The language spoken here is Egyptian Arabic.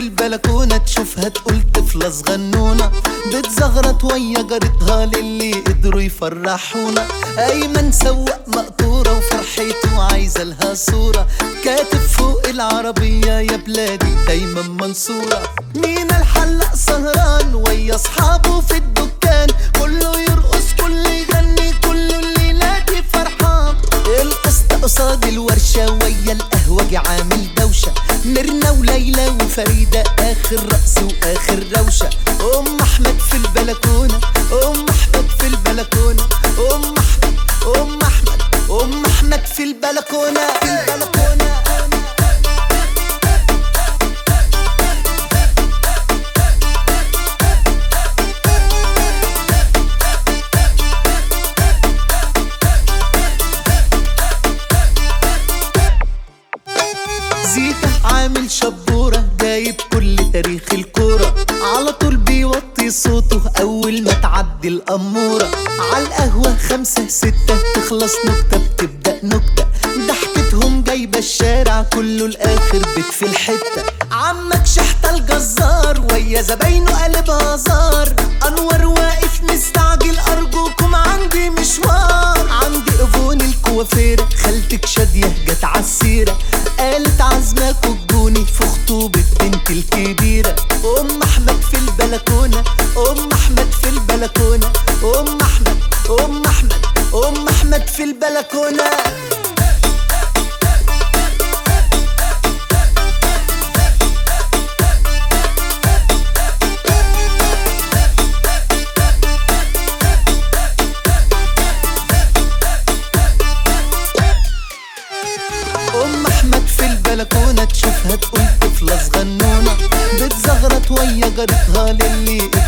البلكونة تشوفها تقول طفلة صغنونة بتزغرط ويا جارتها للي قدروا يفرحونا أيمن سواق مقطورة وفرحته عايزة لها صورة كاتب فوق العربية يا بلادي دايما منصورة مين الحلاق سهران ويا أصحابه في الدكان كله يرقص كله يغني كله الليلة فرحان القسط قصاد الورشة ويا القهوة عامل دوشة ميرنا وليلى وفريدة آخر رقص وآخر روشة أم أحمد في البلكونة أم أحمد في البلكونة أم أحمد أم أحمد أم أحمد في البلكونة في البلكونة زيتا عامل شبورة جايب كل تاريخ الكورة على طول بيوطي صوته أول ما تعدي الأمورة على القهوة خمسة ستة تخلص نكتة بتبدأ نكتة ضحكتهم جايبة الشارع كله الآخر بيت في الحتة عمك شحتة الجزار ويا زباينه قلب هزار أنور واقف مستعجل أرجوكم عندي مشوار عندي إيفون الكوافيرة خالتك شادية جت عالسيرة قالت عزمك وجوني في خطوبة بنت الكبيرة أم أحمد في البلكونة أم أحمد في البلكونة أم أحمد أم أحمد أم أحمد في البلكونة ام احمد في البلكونه تشوفها تقول طفله صغنونه بتزغرط ويا جارتها للي